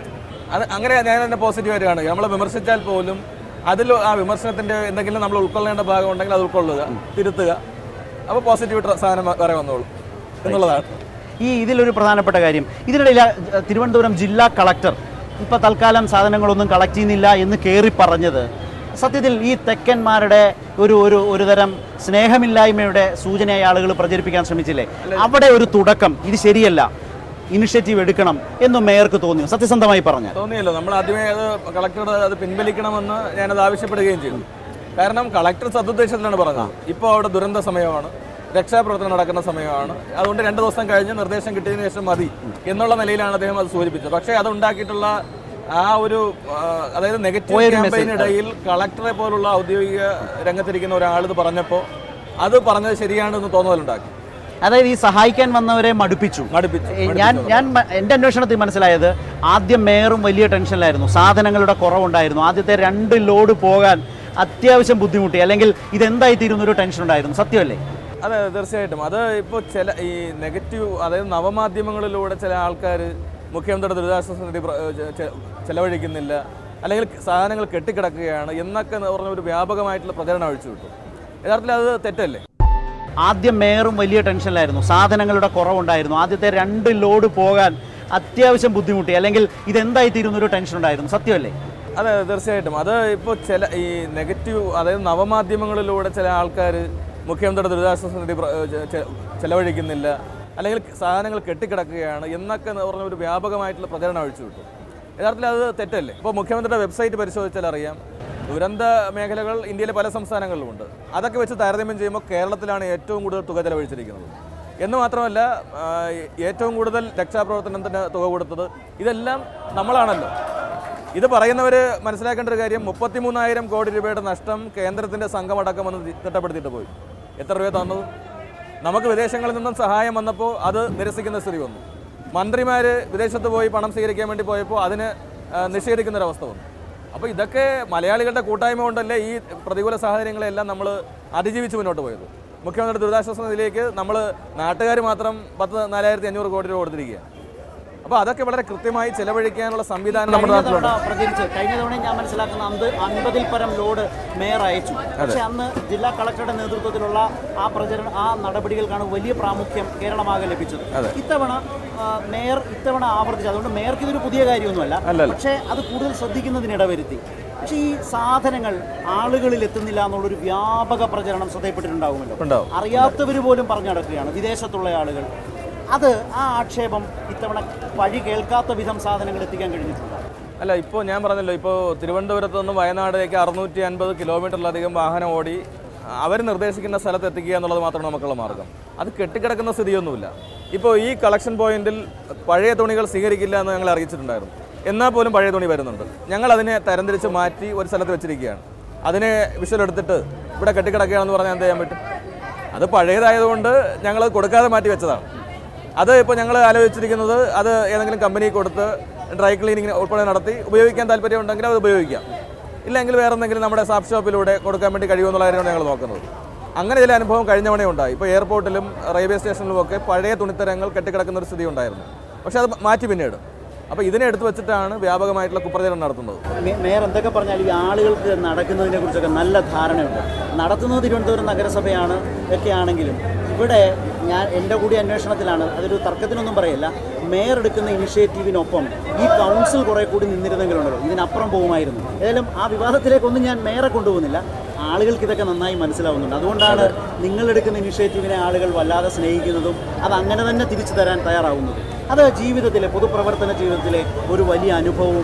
S3: അത് അങ്ങനെ ഞാൻ തന്നെ പോസിറ്റീവായിട്ട് കാണുക നമ്മൾ വിമർശിച്ചാൽ പോലും അതിൽ ആ വിമർശനത്തിന്റെ എന്തെങ്കിലും നമ്മൾ ഉൾക്കൊള്ളേണ്ട ഭാഗം ഉണ്ടെങ്കിൽ അത് ഉൾക്കൊള്ളുക തിരുത്തുക അപ്പോൾ പോസിറ്റീവ് സാധനം വേറെ വന്നോളൂ എന്നുള്ളതാണ്
S1: ഈ ഇതിലൊരു പ്രധാനപ്പെട്ട കാര്യം ഇതിനിടയിൽ ആ, ജ- തിരുവനന്തപുരം ജില്ലാ കളക്ടർ ഇപ്പൊ തൽക്കാലം സാധനങ്ങളൊന്നും കളക്ട് ചെയ്യുന്നില്ല എന്ന് കയറി പറഞ്ഞത് സത്യത്തിൽ ഈ തെക്കന്മാരുടെ ഒരു ഒരു ഒരു തരം സ്നേഹമില്ലായ്മയുടെ സൂചനയായി ആളുകൾ പ്രചരിപ്പിക്കാൻ ശ്രമിച്ചില്ലേ അവിടെ ഒരു തുടക്കം ഇത് ശരിയല്ല ഇനിഷ്യേറ്റീവ് എടുക്കണം എന്നും മേയർക്ക് തോന്നി സത്യസന്ധമായി പറഞ്ഞാൽ
S3: തോന്നിയല്ലോ നമ്മൾ ആദ്യമേ അത് കളക്ടർ അത് പിൻവലിക്കണമെന്ന് ഞാനത് ആവശ്യപ്പെടുകയും ചെയ്തു കാരണം കളക്ടർ സതുദ്ദേശത്തിലാണ് പറഞ്ഞത് ഇപ്പോൾ അവിടെ ദുരന്ത സമയമാണ് രക്ഷാപ്രവർത്തനം നടക്കുന്ന സമയമാണ് അതുകൊണ്ട് രണ്ട് ദിവസം കഴിഞ്ഞ് നിർദ്ദേശം കിട്ടിയതിന് ശേഷം മതി എന്നുള്ള നിലയിലാണ് അദ്ദേഹം അത് സൂചിപ്പിച്ചത് പക്ഷേ അത് ഉണ്ടാക്കിയിട്ടുള്ള ആ ഒരു ആ, അതായത് നെഗറ്റീവ്
S1: പോയൊരു
S3: ക്യാമ്പയിനിടയിൽ കളക്ടറെ പോലുള്ള ഔദ്യോഗിക രംഗത്തിരിക്കുന്ന ഒരാൾ ഇത് പറഞ്ഞപ്പോൾ അത് പറഞ്ഞത് ശരിയാണെന്ന് തോന്നലുണ്ടാക്കി
S1: അതായത് ഈ സഹായിക്കാൻ വന്നവരെ മടുപ്പിച്ചു
S3: മടുപ്പിച്ചു
S1: ഏ, ഞാൻ ഞാൻ മ- എൻ്റെ അന്വേഷണത്തിൽ മനസ്സിലായത് ആദ്യം മേയറും വലിയ ടെൻഷനിലായിരുന്നു സാധനങ്ങളുടെ കുറവുണ്ടായിരുന്നു ആദ്യത്തെ രണ്ട് ലോഡ് പോകാൻ അത്യാവശ്യം ബുദ്ധിമുട്ടി അല്ലെങ്കിൽ ഇതെന്തായി തീരുന്ന ഒരു ടെൻഷൻ ഉണ്ടായിരുന്നു സത്യമല്ലേ
S3: അതെ അതെ, തീർച്ചയായിട്ടും അത് ഇപ്പോൾ ചില ഈ നെഗറ്റീവ് അതായത് നവമാധ്യമങ്ങളിലൂടെ ചില ആൾക്കാർ മുഖ്യമന്ത്രിയുടെ ദുരിതാശ്വാസ നിധി പ്ര- ചെ- ചെ- ചെലവഴിക്കുന്നില്ല അല്ലെങ്കിൽ സാധനങ്ങൾ കെട്ടിക്കിടക്കുകയാണ് എന്നൊക്കെ പറഞ്ഞ ഒരു വ്യാപകമായിട്ടുള്ള പ്രചരണം അഴിച്ചുവിട്ടു യഥാർത്ഥത്തിൽ അത് തെറ്റല്ലേ
S1: ആദ്യം മേയറും വലിയ ടെൻഷനിലായിരുന്നു സാധനങ്ങളുടെ കുറവുണ്ടായിരുന്നു ആദ്യത്തെ രണ്ട് ലോഡ് പോകാൻ അത്യാവശ്യം ബുദ്ധിമുട്ടി അല്ലെങ്കിൽ ഇതെന്തായി തീരുന്ന ഒരു ടെൻഷൻ ഉണ്ടായിരുന്നു സത്യമല്ലേ
S3: അതെ അതെ, തീർച്ചയായിട്ടും അത് ഇപ്പോൾ ചില ഈ നെഗറ്റീവ് അതായത് നവമാധ്യമങ്ങളിലൂടെ ചില ആൾക്കാർ മുഖ്യമന്ത്രിയുടെ ദുരിതാശ്വാസ നിധി പ്ര- ചെ- ചെ- ചെലവഴിക്കുന്നില്ല അല്ലെങ്കിൽ സാധനങ്ങൾ കെട്ടിക്കിടക്കുകയാണ് എന്നൊക്കെ പറഞ്ഞ ഒരു വ്യാപകമായിട്ടുള്ള പ്രചരണം അഴിച്ചുവിട്ടു യഥാർത്ഥത്തിൽ അത് തെറ്റല്ലേ ഇപ്പോൾ മുഖ്യമന്ത്രിയുടെ വെബ്സൈറ്റ് പരിശോധിച്ചാൽ അറിയാം ദുരന്ത മേഖലകൾ ഇന്ത്യയിലെ പല സംസ്ഥാനങ്ങളിലുമുണ്ട് അതൊക്കെ വെച്ച് താരതമ്യം ചെയ്യുമ്പോൾ കേരളത്തിലാണ് ഏറ്റവും കൂടുതൽ തുക ചെലവഴിച്ചിരിക്കുന്നത് എന്ന് മാത്രമല്ല ആ, ഏറ്റവും കൂടുതൽ രക്ഷാപ്രവർത്തനത്തിന് തുക കൊടുത്തത് ഇതെല്ലാം നമ്മളാണല്ലോ ഇത് പറയുന്നവർ മനസ്സിലാക്കേണ്ട ഒരു കാര്യം മുപ്പത്തിമൂന്നായിരം കോടി രൂപയുടെ നഷ്ടം കേന്ദ്രത്തിന്റെ സംഘമടക്കം വന്ന് തി- തിട്ടപ്പെടുത്തിയിട്ട് പോയി എത്ര രൂപ തന്നത് നമുക്ക് വിദേശങ്ങളിൽ നിന്നും സഹായം വന്നപ്പോൾ അത് നിരസിക്കുന്ന സ്ഥിതി വന്നു മന്ത്രിമാർ വിദേശത്ത് പോയി പണം സ്വീകരിക്കാൻ വേണ്ടി പോയപ്പോൾ അതിന് ആ, നിഷേധിക്കുന്ന ഒരു അവസ്ഥ വന്നു അപ്പോൾ ഇതൊക്കെ മലയാളികളുടെ കൂട്ടായ്മ കൊണ്ടല്ലേ ഈ പ്രതികൂല സാഹചര്യങ്ങളെല്ലാം നമ്മൾ അതിജീവിച്ച് മുന്നോട്ട് പോയത് മുഖ്യമന്ത്രി ദുരിതാശ്വാസ നിധിയിലേക്ക് നമ്മൾ നാട്ടുകാർ മാത്രം പത്ത് നാലായിരത്തി അഞ്ഞൂറ് കോടി രൂപ കൊടുത്തിരിക്കുകയാണ് അപ്പോൾ അതൊക്കെ വളരെ കൃത്യമായി ചെലവഴിക്കാനുള്ള സംവിധാനം നമ്മുടെ
S1: കഴിഞ്ഞ
S3: നാട്ടിലുണ്ട്
S1: തവണ പ്രചരിച്ച് കഴിഞ്ഞ തവണ ഞാൻ മനസ്സിലാക്കുന്ന അന്ന് അൻപതിൽ പരം ലോഡ് മേയർ അയച്ചു പക്ഷെ അന്ന് ജില്ലാ കളക്ടറുടെ നേതൃത്വത്തിലുള്ള ആ പ്രചരണം ആ നടപടികൾക്കാണ് വലിയ പ്രാമുഖ്യം കേരളമാകെ ലഭിച്ചത് ഇത്തവണ ആ, മേയർ ഇത്തവണ ആവർത്തിച്ചു അതുകൊണ്ട് മേയർക്ക് ഇതൊരു പുതിയ കാര്യമൊന്നുമല്ല
S3: അല്ലല്ല.
S1: പക്ഷേ അത് കൂടുതൽ ശ്രദ്ധിക്കുന്നതിനിടവരുത്തി പക്ഷേ ഈ സാധനങ്ങൾ ആളുകളിൽ എത്തുന്നില്ല എന്നുള്ളൊരു വ്യാപക പ്രചരണം ശ്രദ്ധയപ്പെട്ടിട്ടുണ്ടാകുമല്ലോ
S3: ഉണ്ടാവും.
S1: അറിയാത്തവർ പോലും പറഞ്ഞു നടക്കുകയാണ് വിദേശത്തുള്ള ആളുകൾ അത് ആ ആക്ഷേപം ഇത്തവണ വഴി കേൾക്കാത്ത വിധം സാധനങ്ങൾ എത്തിക്കാൻ കഴിഞ്ഞിട്ടുണ്ട്
S3: അല്ല ഇപ്പോൾ ഞാൻ പറഞ്ഞല്ലോ ഇപ്പോൾ തിരുവനന്തപുരത്ത് നിന്ന് വയനാട്ടിലേക്ക് അറുന്നൂറ്റി അൻപത് കിലോമീറ്ററിലധികം വാഹനം ഓടി അവർ നിർദ്ദേശിക്കുന്ന സ്ഥലത്ത് എത്തിക്കുക എന്നുള്ളത് മാത്രമാണ് നമുക്കുള്ള മാർഗം അത് കെട്ടിക്കിടക്കുന്ന സ്ഥിതിയൊന്നുമില്ല ഇപ്പോൾ ഈ കളക്ഷൻ പോയിന്റിൽ പഴയ തുണികൾ സ്വീകരിക്കില്ല എന്ന് ഞങ്ങൾ അറിയിച്ചിട്ടുണ്ടായിരുന്നു എന്നാൽ പോലും പഴയ തുണി വരുന്നുണ്ട് ഞങ്ങൾ അതിനെ തരംതിരിച്ച് മാറ്റി ഒരു സ്ഥലത്ത് വെച്ചിരിക്കുകയാണ് അതിനെ വിഷ്വൽ എടുത്തിട്ട് ഇവിടെ കെട്ടിക്കിടക്കുകയാണെന്ന് പറഞ്ഞാൽ എന്ത് ചെയ്യാൻ പറ്റും അത് പഴയതായതുകൊണ്ട് ഞങ്ങൾ കൊടുക്കാതെ മാറ്റി വെച്ചതാണ് അത് ഇപ്പോൾ ഞങ്ങൾ ആലോചിച്ചിരിക്കുന്നത് അത് ഏതെങ്കിലും കമ്പനിക്ക് കൊടുത്ത് ഡ്രൈ ക്ലീനിങ് ഉൾപ്പെടെ നടത്തി ഉപയോഗിക്കാൻ താല്പര്യമുണ്ടെങ്കിൽ അത് ഉപയോഗിക്കാം ഇല്ലെങ്കിൽ വേറെ എന്തെങ്കിലും നമ്മുടെ സാഫ് ഷോപ്പിലൂടെ കൊടുക്കാൻ വേണ്ടി കഴിയുമെന്നുള്ള കാര്യമാണ് ഞങ്ങൾ നോക്കുന്നത് അങ്ങനെ ചില അനുഭവം കഴിഞ്ഞ തവണ ഉണ്ടായി ഇപ്പോൾ എയർപോർട്ടിലും റെയിൽവേ സ്റ്റേഷനിലും ഒക്കെ പഴയ തുണിത്തരങ്ങൾ കെട്ടിക്കിടക്കുന്ന ഒരു സ്ഥിതി ഉണ്ടായിരുന്നു പക്ഷേ അത് മാറ്റി പിന്നീട് അപ്പോൾ ഇതിനെ എടുത്തു വെച്ചിട്ടാണ് വ്യാപകമായിട്ടുള്ള കുപ്രചരണം നടത്തുന്നത്
S1: മേ- മേയർ എന്തൊക്കെ പറഞ്ഞാലും ഈ ആളുകൾക്ക് നടക്കുന്നതിനെ കുറിച്ചൊക്കെ നല്ല ധാരണയുണ്ട് നടത്തുന്നത് തിരുവനന്തപുരം നഗരസഭയാണ് ഒക്കെ ആണെങ്കിലും ഇവിടെ ഞാൻ എൻ്റെ കൂടി അന്വേഷണത്തിലാണ് അതൊരു തർക്കത്തിനൊന്നും പറയല്ല മേയർ എടുക്കുന്ന ഇനിഷ്യേറ്റീവിനൊപ്പം ഈ കൗൺസിൽ കുറെ കൂടി നിന്നിരുന്നെങ്കിലുണ്ടല്ലോ ഇതിനപ്പുറം പോകുമായിരുന്നു ഏതായാലും ആ വിവാദത്തിലേക്കൊന്നും ഞാൻ മേയറെ കൊണ്ടുപോകുന്നില്ല ആളുകൾക്ക് ഇതൊക്കെ നന്നായി മനസ്സിലാവുന്നുണ്ട് അതുകൊണ്ടാണ് നിങ്ങളെടുക്കുന്ന ഇനിഷ്യേറ്റീവിനെ ആളുകൾ വല്ലാതെ സ്നേഹിക്കുന്നതും അത് അങ്ങനെ തന്നെ തിരിച്ചു തരാൻ തയ്യാറാവുന്നതും അത് ജീവിതത്തിലെ പൊതുപ്രവർത്തന ജീവിതത്തിലെ ഒരു വലിയ അനുഭവവും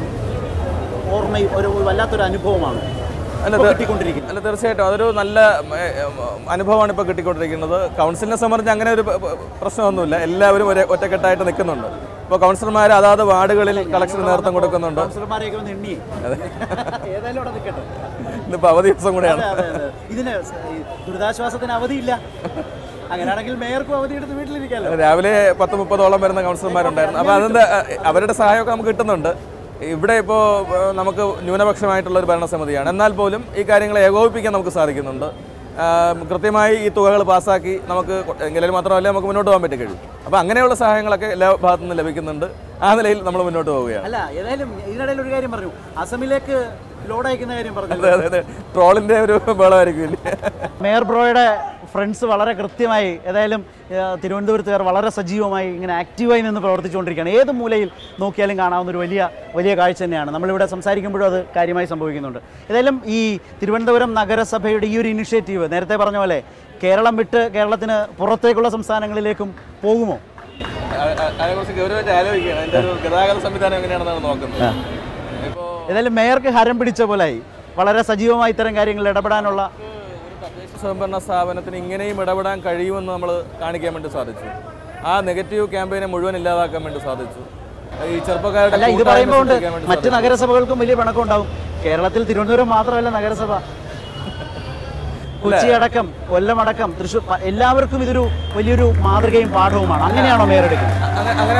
S1: ഓർമ്മയും ഒരു ഒരു വല്ലാത്തൊരു അനുഭവമാണ്
S3: അല്ല
S1: ഇപ്പോൾ
S3: ഇത്
S1: കിട്ടിക്കൊണ്ടിരിക്കുന്നത്
S3: അല്ല തീർച്ചയായിട്ടും അതൊരു നല്ല ഏ, ഏ, അനുഭവമാണ് ഇപ്പോൾ കിട്ടിക്കൊണ്ടിരിക്കുന്നത് കൗൺസിലിനെ സംബന്ധിച്ച് അങ്ങനെ ഒരു പ- പ- പ്രശ്നമൊന്നുമില്ല എല്ലാവരും ഒരേ ഒറ്റക്കെട്ടായിട്ട് നിൽക്കുന്നുണ്ട് ഇപ്പോൾ കൗൺസിലർമാർ അതാത് വാർഡുകളിൽ കളക്ഷൻ നേതൃത്വം കൊടുക്കുന്നുണ്ട്
S1: കൗൺസിലർമാരെയൊക്കെ ഒന്ന് എണ്ണി ഏതായാലും അവിടെ നിൽക്കട്ടെ
S3: ഇന്നിപ്പോൾ അവധി ദിവസം കൂടെയാണ്
S1: അതെ, അതെ, അതെ. ഇതിന് സ- ഈ ദുരിതാശ്വാസത്തിന് അവധിയില്ല അങ്ങനെയാണെങ്കിൽ മേയർക്കും അവധി എടുത്ത് വീട്ടിലിരിക്കാമല്ലോ
S3: രാവിലെ പത്ത് മുപ്പതോളം വരുന്ന കൗൺസിലർമാരുണ്ടായിരുന്നു അപ്പോൾ അതിൻ്റെ അവരുടെ സഹായമൊക്കെ നമുക്ക് കിട്ടുന്നുണ്ട് ഇവിടെ ഇപ്പോൾ നമുക്ക് ന്യൂനപക്ഷമായിട്ടുള്ള ഒരു ഭരണസമിതിയാണ് എന്നാൽ പോലും ഈ കാര്യങ്ങൾ ഏകോപിപ്പിക്കാൻ നമുക്ക് സാധിക്കുന്നുണ്ട് ആ, കൃത്യമായി ഈ തുകകൾ പാസ്സാക്കി നമുക്ക് കൊ- എങ്കിലും മാത്രമല്ല നമുക്ക് മുന്നോട്ട് പോകാൻ പറ്റി കഴിയും അപ്പോൾ അങ്ങനെയുള്ള സഹായങ്ങളൊക്കെ എല്ലാ ഭാഗത്തു നിന്ന് ലഭിക്കുന്നുണ്ട് ആ നിലയിൽ നമ്മൾ മുന്നോട്ട് പോവുകയാണ്
S1: അല്ല ഏതായാലും ഇതിനിടയിൽ ഒരു കാര്യം പറഞ്ഞു അസമിലേക്ക് ലോഡ് അയക്കുന്ന കാര്യം പറഞ്ഞു
S3: അതെ അതെ അതെ ട്രോളിൻ്റെ ഒരു ബഹളമായിരിക്കും
S1: മേയർ ബ്രോയുടെ ഫ്രണ്ട്സ് വളരെ കൃത്യമായി ഏതായാലും ആ, തിരുവനന്തപുരത്തുകാർ വളരെ സജീവമായി ഇങ്ങനെ ആക്റ്റീവായി നിന്ന് പ്രവർത്തിച്ചുകൊണ്ടിരിക്കുകയാണ് ഏത് മൂലയിൽ നോക്കിയാലും കാണാവുന്ന ഒരു വലിയ വലിയ കാഴ്ച തന്നെയാണ് നമ്മളിവിടെ സംസാരിക്കുമ്പോഴും അത് കാര്യമായി സംഭവിക്കുന്നുണ്ട് ഏതായാലും ഈ തിരുവനന്തപുരം നഗരസഭയുടെ ഈ ഒരു ഇനിഷ്യേറ്റീവ് നേരത്തെ പറഞ്ഞ പോലെ കേരളം വിട്ട് കേരളത്തിന് പുറത്തേക്കുള്ള സംസ്ഥാനങ്ങളിലേക്കും പോകുമോ
S3: അതിനെക്കുറിച്ച് ഗൗരവമായിട്ട് ആലോചിക്കുകയാണ് അതിൻ്റെ ഒരു ഗതാഗത സംവിധാനം എങ്ങനെയാണെന്നാണ് നോക്കുന്നത് ഇപ്പോൾ
S1: ഏതായാലും മേയർക്ക് ഹരം പിടിച്ച പോലായി വളരെ സജീവമായി ഇത്തരം കാര്യങ്ങളിൽ ഇടപെടാനുള്ള
S3: ഒരു തദ്ദേശ സ്വയംഭരണ സ്ഥാപനത്തിന് ഇങ്ങനെയും ഇടപെടാൻ കഴിയുമെന്ന് നമ്മൾ കാണിക്കാൻ വേണ്ടി സാധിച്ചു ആ നെഗറ്റീവ് ക്യാമ്പയിനെ മുഴുവൻ ഇല്ലാതാക്കാൻ വേണ്ടി സാധിച്ചു ഈ ചെറുപ്പക്കാരുടെ
S1: അല്ല ഇത്
S3: കൂട്ടായ്മ
S1: പറയുമ്പോൾ ഉണ്ട്
S3: സൃഷ്ടിക്കാൻ വേണ്ടി
S1: മറ്റ് നഗരസഭകൾക്കും വലിയ പിണക്കം ഉണ്ടാവും കേരളത്തിൽ തിരുവനന്തപുരം മാത്രമല്ല നഗരസഭ കൊച്ചി അടക്കം കൊല്ലം അടക്കം തൃശ്ശൂർ പ- എല്ലാവർക്കും ഇതൊരു വലിയൊരു മാതൃകയും പാഠവുമാണ് അങ്ങനെയാണോ മേയർ എടുക്കുന്നത്
S3: അങ്ങനെ അങ്ങനെ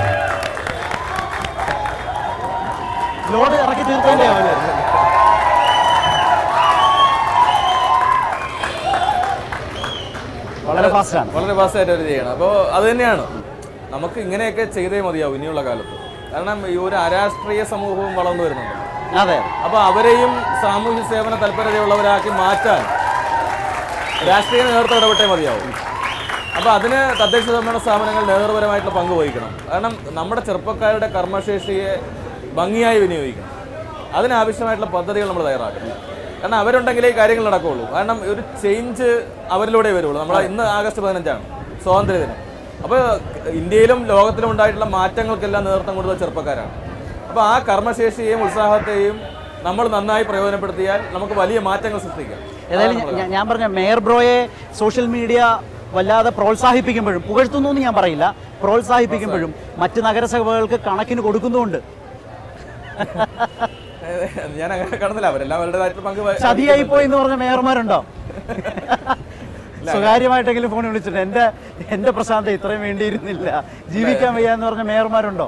S1: ലോഡ് ഇറക്കി തീർക്കേണ്ടേ അവര് വളരെ ഫാസ്റ്റാണ്
S3: വളരെ ഫാസ്റ്റായിട്ട് അവർ ചെയ്യണം അപ്പോൾ അത് തന്നെയാണ് നമുക്ക് ഇങ്ങനെയൊക്കെ ചെയ്തേ മതിയാവും ഇനിയുള്ള കാലത്ത് കാരണം ഈ ഒരു അരാഷ്ട്രീയ സമൂഹവും വളർന്നു വരുന്നുണ്ട്
S1: അതെ
S3: അപ്പോൾ അവരെയും സാമൂഹ്യ സേവന തൽപരതയുള്ളവരാക്കി മാറ്റാൻ രാഷ്ട്രീയ നേതൃത്വം ഇടപെട്ടേ മതിയാവും അപ്പോൾ അതിന് തദ്ദേശ സ്വയംഭരണ സ്ഥാപനങ്ങൾ നേതൃപരമായിട്ടുള്ള പങ്ക് വഹിക്കണം കാരണം നമ്മുടെ ചെറുപ്പക്കാരുടെ കർമ്മശേഷിയെ ഭംഗിയായി വിനിയോഗിക്കണം അതിനാവശ്യമായിട്ടുള്ള പദ്ധതികൾ നമ്മൾ തയ്യാറാക്കണം കാരണം അവരുണ്ടെങ്കിലേ ഈ കാര്യങ്ങൾ നടക്കുകയുള്ളൂ കാരണം ഒരു ചേഞ്ച് അവരിലൂടെ വരുള്ളൂ നമ്മൾ ഇന്ന് ആഗസ്റ്റ് പതിനഞ്ചാണ് സ്വാതന്ത്ര്യദിനം അപ്പോൾ ഇന്ത്യയിലും ലോകത്തിലും ഉണ്ടായിട്ടുള്ള മാറ്റങ്ങൾക്കെല്ലാം നേതൃത്വം കൊടുത്ത ചെറുപ്പക്കാരാണ് അപ്പോൾ ആ കർമ്മശേഷിയെയും ഉത്സാഹത്തെയും നമ്മൾ നന്നായി പ്രയോജനപ്പെടുത്തിയാൽ നമുക്ക് വലിയ മാറ്റങ്ങൾ സൃഷ്ടിക്കാം
S1: ഏതായാലും ഞാൻ- ഞാൻ പറഞ്ഞ മേയർ ബ്രോയെ സോഷ്യൽ മീഡിയ വല്ലാതെ പ്രോത്സാഹിപ്പിക്കുമ്പോഴും പുകഴ്ത്തുന്നു എന്ന് ഞാൻ പറയില്ല പ്രോത്സാഹിപ്പിക്കുമ്പോഴും മറ്റ് നഗരസഭകൾക്ക് കണക്കിന് കൊടുക്കുന്നുമുണ്ട്
S3: ഞാൻ അങ്ങനെ കാണുന്നില്ല അവരെല്ലാം അവരുടേതായിട്ടുള്ള പങ്ക് വഹി-
S1: ചതിയായി പോയി എന്ന് പറഞ്ഞ മേയർമാരുണ്ടോ സ്വകാര്യമായിട്ടെങ്കിലും ഫോൺ വിളിച്ചിട്ട് എന്റെ എന്റെ പ്രശാന്ത ഇത്രയും വേണ്ടിയിരുന്നില്ല ജീവിക്കാൻ വയ്യ എന്ന് പറഞ്ഞ മേയർമാരുണ്ടോ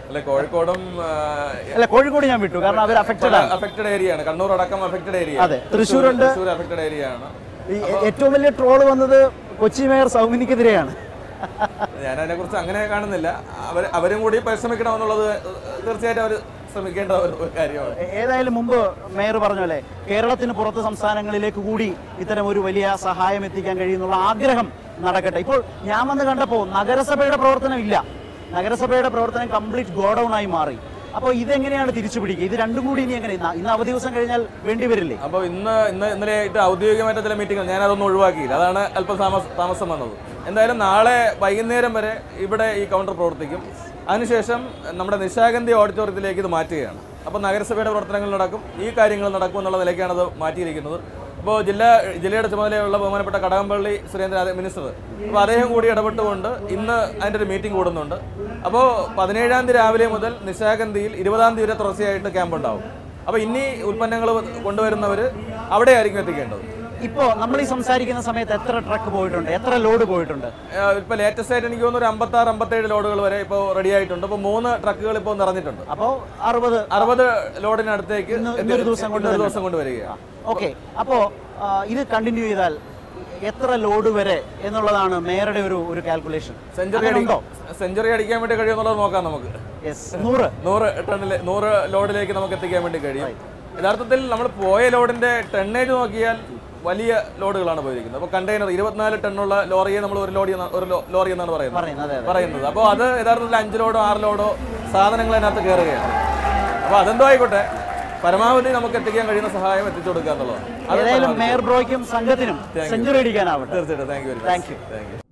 S3: അല്ല കോഴിക്കോടും
S1: അല്ല കോഴിക്കോട് ഞാൻ വിട്ടു കാരണം അവർ അഫക്റ്റഡ് ആണ്
S3: അഫക്റ്റഡ് ഏരിയ ആണ് കണ്ണൂർ അടക്കം അഫക്റ്റഡ് ഏരിയ
S1: അതെ, തൃശ്ശൂരുണ്ട്.
S3: തൃശ്ശൂർ അഫക്റ്റഡ് ഏരിയ ആണ്
S1: ഈ ഏറ്റവും വലിയ ട്രോള് വന്നത് കൊച്ചി മേയർ സൗമിനിക്കെതിരെയാണ്
S3: ഞാൻ അതിനെ കുറിച്ച് അങ്ങനെ കാണുന്നില്ല അവർ അവരും കൂടി പരിശ്രമിക്കണമെന്നുള്ളത് തീർച്ചയായിട്ടും അവർ ശ്രമിക്കേണ്ട ഒരു കാര്യമാണ്
S1: ഏ- ഏതായാലും മുമ്പ് മേയർ പറഞ്ഞ പോലെ കേരളത്തിന് പുറത്ത് സംസ്ഥാനങ്ങളിലേക്ക് കൂടി ഇത്തരം ഒരു വലിയ സഹായം എത്തിക്കാൻ കഴിയുന്നുള്ള ആഗ്രഹം നടക്കട്ടെ ഇപ്പോൾ ഞാൻ വന്ന് കണ്ടപ്പോൾ നഗരസഭയുടെ പ്രവർത്തനം ഇല്ല നഗരസഭയുടെ പ്രവർത്തനം കംപ്ലീറ്റ് ഗോഡൌൺ ആയി മാറി അപ്പോൾ ഇതെങ്ങനെയാണ് തിരിച്ചു പിടിക്കുക ഇത് രണ്ടും കൂടി ഇനി എങ്ങനെ ഇന്ന് ഇന്ന് അവധി ദിവസം കഴിഞ്ഞാൽ വേണ്ടി വരില്ലേ
S3: അപ്പോൾ ഇന്ന് ഇന്ന് ഇന്നലെ ആയിട്ട് ഔദ്യോഗികമായിട്ട് ചില മീറ്റിംഗ് ഞാൻ അതൊന്നും ഒഴിവാക്കിയില്ല അതാണ് അല്പം താമസ- താമസം വന്നത് എന്തായാലും നാളെ വൈകുന്നേരം വരെ ഇവിടെ ഈ കൗണ്ടർ പ്രവർത്തിക്കും അതിനുശേഷം നമ്മുടെ നിശാഗന്ധി ഓഡിറ്റോറിയത്തിലേക്ക് ഇത് മാറ്റുകയാണ് അപ്പോൾ നഗരസഭയുടെ പ്രവർത്തനങ്ങൾ നടക്കും ഈ കാര്യങ്ങൾ നടക്കും എന്നുള്ള നിലയ്ക്കാണ് അത് മാറ്റിയിരിക്കുന്നത് ഇപ്പോൾ ജില്ലാ ജില്ലയുടെ ചുമതലയുള്ള ബഹുമാനപ്പെട്ട കടകംപള്ളി സുരേന്ദ്രൻ അതെ- മിനിസ്റ്റർ അപ്പോൾ അദ്ദേഹം കൂടി ഇടപെട്ടുകൊണ്ട് ഇന്ന് അതിൻ്റെ ഒരു മീറ്റിംഗ് കൂടുന്നുണ്ട് അപ്പോൾ പതിനേഴാം തീയതി രാവിലെ മുതൽ നിശാഗന്ധിയിൽ ഇരുപതാം തീയതി വരെ തുടർച്ചയായിട്ട് ക്യാമ്പ് ഉണ്ടാവും അപ്പോൾ ഇനി ഉൽപ്പന്നങ്ങൾ കൊണ്ടുവരുന്നവർ അവിടെ ആയിരിക്കും എത്തിക്കേണ്ടത്
S1: ഇപ്പോ നമ്മൾ ഈ സംസാരിക്കുന്ന സമയത്ത് എത്ര ട്രക്ക് പോയിട്ടുണ്ട് എത്ര ലോഡ് പോയിട്ടുണ്ട്
S3: ഏഹ് ഇപ്പൊ ലേറ്റസ്റ്റ് ആയിട്ട് എനിക്ക് തോന്നുന്നു ഒരു അമ്പത്തി ആറ് അമ്പത്തേഴ് ലോഡുകൾ വരെ ഇപ്പോൾ റെഡി ആയിട്ടുണ്ട് ഇപ്പോൾ മൂന്ന് ട്രക്കുകൾ ഇപ്പോൾ നിറഞ്ഞിട്ടുണ്ട്
S1: അപ്പോൾ അറുപത്
S3: അറുപത് ലോഡിനടുത്തേക്ക്
S1: ഇന്ന്
S3: എത്തി-
S1: ഇന്നൊരു ദിവസം കൊണ്ട്
S3: ഇന്നൊരു
S1: തന്നെ.
S3: ദിവസം കൊണ്ട് വരികയാണ്
S1: ഓക്കെ അപ്പോൾ ഇത് കണ്ടിന്യൂ ചെയ്താൽ എത്ര ലോഡ് വരെ എന്നുള്ളതാണ് മേയറുടെ ഒരു ഒരു കാൽക്കുലേഷൻ
S3: സെഞ്ചുറി
S1: ഉണ്ടോ
S3: സെഞ്ചുറി അടിക്കാൻ വേണ്ടി കഴിയുമെന്നുള്ളത് നോക്കാം നമുക്ക്
S1: യെസ് നൂറ്
S3: നൂറ് ടണ്ണില് നൂറ് ലോഡിലേക്ക് നമുക്ക് എത്തിക്കാൻ വേണ്ടി കഴിയും യഥാർത്ഥത്തിൽ നമ്മൾ പോയ ലോഡിന്റെ ടണ്ണേജ് നോക്കിയാൽ വലിയ ലോഡുകളാണ് പോയിരിക്കുന്നത് അപ്പോൾ കണ്ടെയ്നർ ഇരുപത്തിനാല് ടണ്ണുള്ള ലോറിയെ നമ്മൾ ഒരു ലോറി എന്ന- ഒരു ലോ- ലോറി എന്നാണ് പറയുന്നത്
S1: പറയുന്നത് അതെ അതെ
S3: പറയുന്നത് അപ്പോൾ അത് യഥാർത്ഥത്തിൽ അഞ്ച് ലോഡോ ആറ് ലോഡോ സാധനങ്ങൾ അതിനകത്ത് കയറുകയാണ് അപ്പോൾ അതെന്തോ ആയിക്കോട്ടെ പരമാവധി നമുക്ക് എത്തിക്കാൻ കഴിയുന്ന സഹായം എത്തിച്ചു കൊടുക്കുക എന്നുള്ളതാണ് അത്
S1: ഏതായാലും മേയർ ബ്രോയ്ക്കും സംഘത്തിനും സെഞ്ചുറി അടിക്കാനാവട്ടെ
S3: തീർച്ചയായിട്ടും thank you very
S1: Thank you.
S3: Thank U